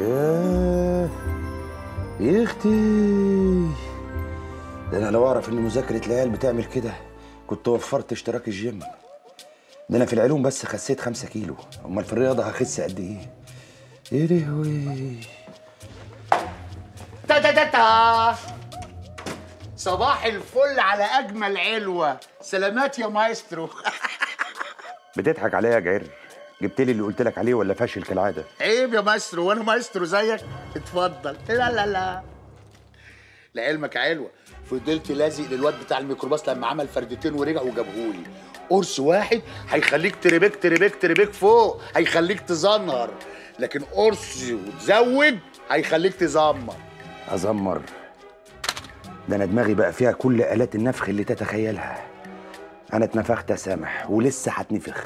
ياه يا اختي ده انا لو اعرف ان مذاكره العيال بتعمل كده كنت وفرت اشتراك الجيم ده انا في العلوم بس خسيت خمسة كيلو امال في الرياضه هخس قد ايه يا لهوي تا تا تا تا صباح الفل على اجمل علوه سلامات يا مايسترو بتضحك عليا يا جعر جبت لي اللي قلت لك عليه ولا فاشل كالعاده عيب يا مايسترو وانا مايسترو زيك اتفضل لا لا لا لعلمك يا علوه فضلت لازق للواد بتاع الميكروباص لما عمل فردتين ورجع وجابهولي قرص واحد هيخليك تربك تربك تربك فوق هيخليك تزنر لكن قرص وتزود هيخليك تزمر ازمر ده انا دماغي بقى فيها كل الات النفخ اللي تتخيلها انا اتنفخت يا سامح ولسه هتنفخ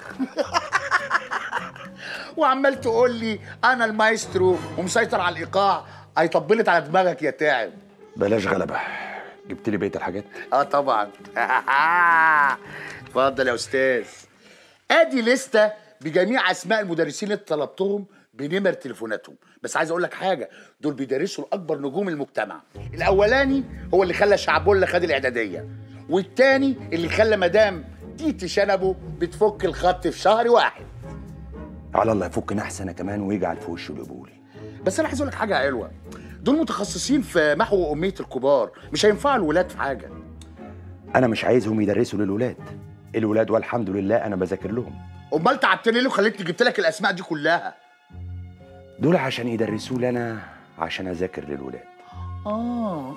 وعمال تقول لي انا المايسترو ومسيطر على الايقاع هيطبلت على دماغك يا تعب بلاش غلبه جبت لي بقيه الحاجات اه طبعا اتفضل يا استاذ ادي لسته بجميع اسماء المدرسين اللي طلبتهم بنمر تليفوناتهم بس عايز اقول لك حاجه دول بيدرسوا لاكبر نجوم المجتمع الاولاني هو اللي خلى شعبولة خد الاعداديه والتاني اللي خلى مدام تيتي شنبه بتفك الخط في شهر واحد على الله يفك نحس انا كمان ويجعل في وشه القبول بس انا عايز اقول لك حاجه حلوه دول متخصصين في محو اميه الكبار مش هينفعوا الولاد في حاجه انا مش عايزهم يدرسوا للولاد الولاد والحمد لله انا بذاكر لهم امال تعبتني ليه وخليتني جبت لك الاسماء دي كلها دول عشان يدرسوا لي انا عشان اذاكر للولاد اه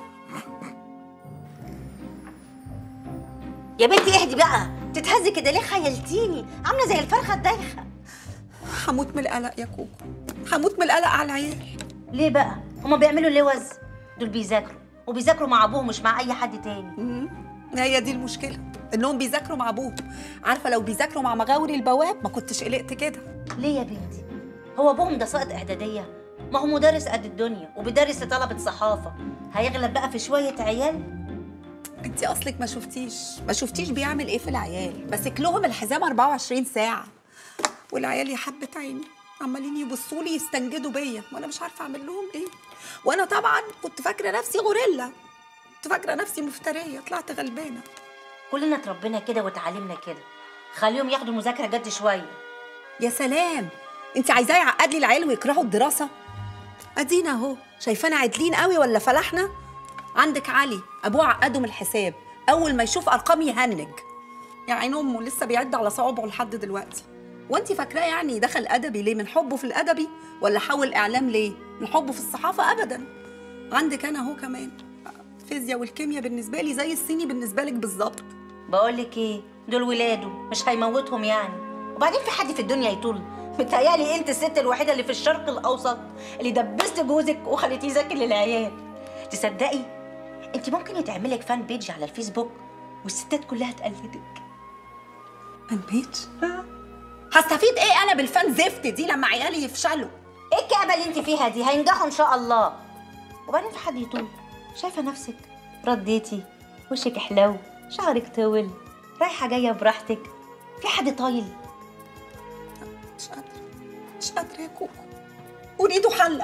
يا بنتي اهدي بقى تتهزي كده ليه خيلتيني عامله زي الفرخه الدايخه هموت من القلق يا كوكو هموت من القلق على العيال ليه بقى هما بيعملوا لوز دول بيذاكروا وبيذاكروا مع ابوهم مش مع اي حد تاني هي دي المشكله انهم بيذاكروا مع ابوهم عارفه لو بيذاكروا مع مغاوري البواب ما كنتش قلقت كده ليه يا بنتي هو ابوهم ده ساقط اعداديه ما هو مدرس قد الدنيا وبيدرس لطلبه صحافه هيغلب بقى في شويه عيال انت اصلك ما شفتيش ما شفتيش بيعمل ايه في العيال ماسك لهم الحزام 24 ساعه والعيال يا حبه عيني عمالين يبصوا لي يستنجدوا بيا وانا مش عارفه اعمل لهم ايه وانا طبعا كنت فاكره نفسي غوريلا كنت فاكره نفسي مفتريه طلعت غلبانه كلنا اتربينا كده واتعلمنا كده خليهم ياخدوا مذاكره جد شويه يا سلام انت عايزاه يعقد لي العيال ويكرهوا الدراسه ادينا اهو شايفانا عادلين قوي ولا فلحنا عندك علي ابوه عقده من الحساب اول ما يشوف ارقام يهنج يا عين امه لسه بيعد على صوابعه لحد دلوقتي وانت فاكراه يعني دخل ادبي ليه من حبه في الادبي ولا حول اعلام ليه من حبه في الصحافه ابدا عندك انا اهو كمان الفيزياء والكيمياء بالنسبه لي زي الصيني بالنسبه لك بالظبط بقول لك ايه دول ولاده مش هيموتهم يعني وبعدين في حد في الدنيا يطول متهيألي انت الست الوحيده اللي في الشرق الاوسط اللي دبست جوزك وخليتيه يذاكر للعيال تصدقي انت ممكن يتعملك فان بيج على الفيسبوك والستات كلها تقلدك فان بيج هستفيد ايه انا بالفان زفت دي لما عيالي يفشلوا ايه الكعبه اللي انت فيها دي هينجحوا ان شاء الله وبعدين في حد يطول شايفه نفسك رديتي وشك حلو شعرك طول رايحه جايه براحتك في حد طايل مش قادره مش قادره يا كوكو اريد حلا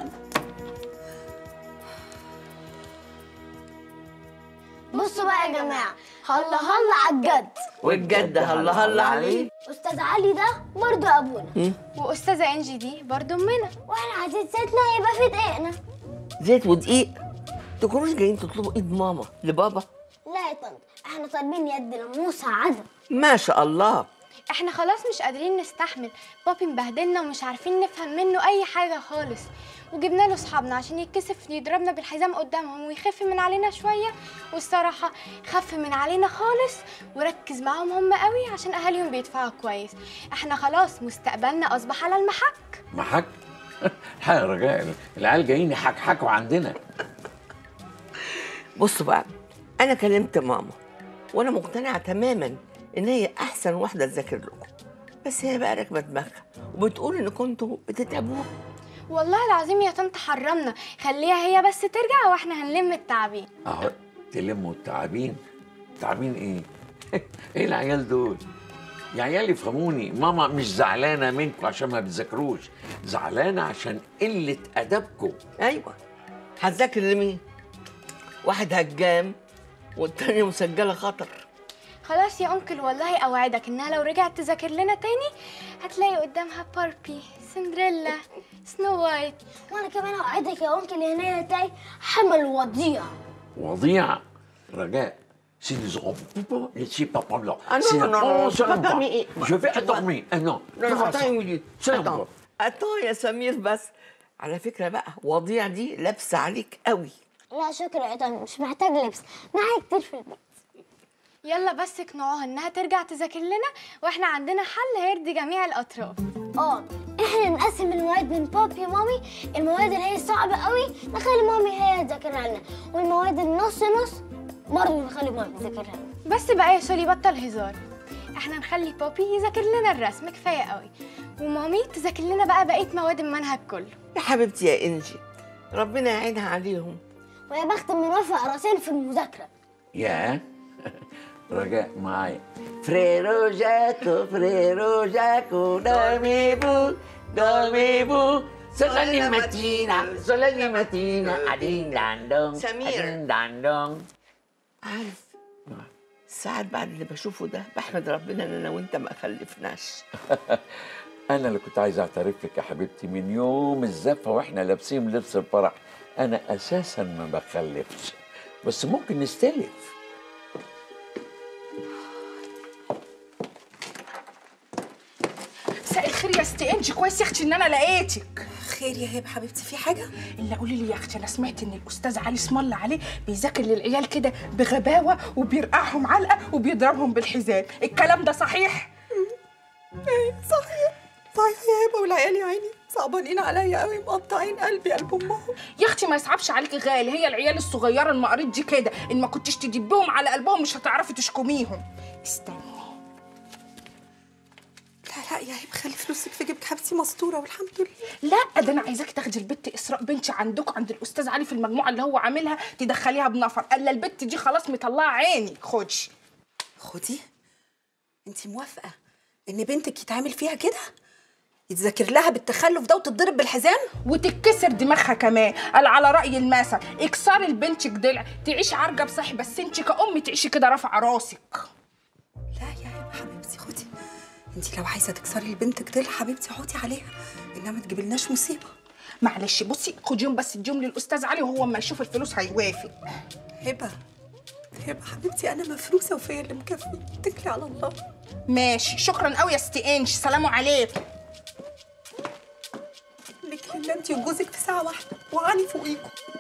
بصوا بقى يا جماعة هلا هلا على الجد والجد هلا هلا عليه أستاذ علي ده برضه أبونا واستاذه انجي دي برضو امنا وإحنا عايزين ستنا يبقى في دقيقنا زيت ودقيق تكونوش جايين تطلبوا ايد ماما لبابا لا يا طنط إحنا طالبين يد لموسى عدم ما شاء الله احنا خلاص مش قادرين نستحمل بابي مبهدلنا ومش عارفين نفهم منه اي حاجه خالص وجبنا له اصحابنا عشان يتكسف يضربنا بالحزام قدامهم ويخف من علينا شويه والصراحه خف من علينا خالص وركز معاهم هم قوي عشان اهاليهم بيدفعوا كويس احنا خلاص مستقبلنا اصبح على المحك محك الحقيقة يا رجال العيال جايين يحكحكوا عندنا بصوا بقى انا كلمت ماما وانا مقتنعه تماما ان هي احسن واحده تذاكر لكم بس هي بقى راكبه دماغها وبتقول ان كنتوا بتتعبوها والله العظيم يا طنط حرمنا خليها هي بس ترجع واحنا هنلم التعبين اهو تلموا التعابين تعابين ايه؟ ايه العيال دول؟ يا عيال يفهموني ماما مش زعلانه منكم عشان ما بتذاكروش زعلانه عشان قله ادبكم ايوه هتذاكر لمين واحد هجام والتانية مسجلة خطر خلاص يا انكل والله اوعدك انها لو رجعت تذاكر لنا تاني هتلاقي قدامها باربي سندريلا سنو وايت وانا كمان اوعدك يا انكل هنا تلاقي حمل وضيع وضيع رجاء Si nous aurons ne suis pas pendant. Ah non, non, non, non, c'est pas permis. Je vais endormir. Ah non. لا de لا façon. attends une minute C'est attends bon. attends يا سمير بس على فكرة بقى وضيع دي لابسة عليك قوي لا شكرا يا طنط مش محتاج لبس معايا كتير في البيت يلا بس اقنعوها انها ترجع تذاكر لنا واحنا عندنا حل هيرضي جميع الاطراف اه احنا نقسم المواد بين بابي ومامي المواد اللي هي صعبة قوي نخلي مامي هي تذاكرها لنا والمواد النص نص برضه نخلي مامي تذاكرها لنا بس بقى يا سولي بطل هزار احنا نخلي بابي يذاكر لنا الرسم كفايه قوي ومامي تذاكر لنا بقى بقيه مواد المنهج كله يا حبيبتي يا انجي ربنا يعينها عليهم ويا بخت من رافع راسين في المذاكرة يا رجاء معايا فريرو جاكو فريرو جاكو dormez-vous dormez-vous solani mattina solani mattina adin dandong سمير. adin dandong عارف ساعات بعد اللي بشوفه ده بحمد ربنا ان انا وانت ما خلفناش انا اللي كنت عايز اعترف لك يا حبيبتي من يوم الزفه واحنا لابسين لبس الفرح انا اساسا ما بخلفش بس ممكن نستلف مساء الخير يا ستي انجي كويس يا اختي ان انا لقيتك خير يا هبه حبيبتي في حاجه الا قولي لي يا اختي انا سمعت ان الاستاذ علي اسم الله عليه بيذاكر للعيال كده بغباوه وبيرقعهم علقه وبيضربهم بالحزام الكلام ده صحيح صحيح صحيح يا هبه والعيال يا عيني صعبانين عليا قوي مقطعين قلبي قلب امهم يا اختي ما يصعبش عليكي غالي هي العيال الصغيره المقاريض دي كده ان ما كنتيش تدبهم على قلبهم مش هتعرفي تشكميهم استني لا لا يا هبه خلي فلوسك في جيبك حبيبتي مستوره والحمد لله لا ده انا عايزاكي تاخدي البت اسراء بنتي عندكم عند الاستاذ علي في المجموعه اللي هو عاملها تدخليها بنفر قال البت دي خلاص مطلعه عيني خدي خدي انت موافقه ان بنتك يتعمل فيها كده يتذاكر لها بالتخلف ده وتتضرب بالحزام وتتكسر دماغها كمان قال على راي المثل اكسري لبنتك ضلع تعيش عرجه بصحي بس انت كأم تعيشي كده رافعه راسك لا يا هبه حبيبتي خدي انت لو عايزه تكسري لبنتك ديل حبيبتي عودي عليها انما ما تجيبلناش مصيبه معلش بصي خديهم بس اديهم للاستاذ علي وهو اما يشوف الفلوس هيوافق هبه هبه حبيبتي انا مفروسه وفيا اللي مكفي اتكلي على الله ماشي شكرا قوي يا ستي انش سلام عليكم لك لله انت وجوزك في ساعه واحده وعاني فوقيكم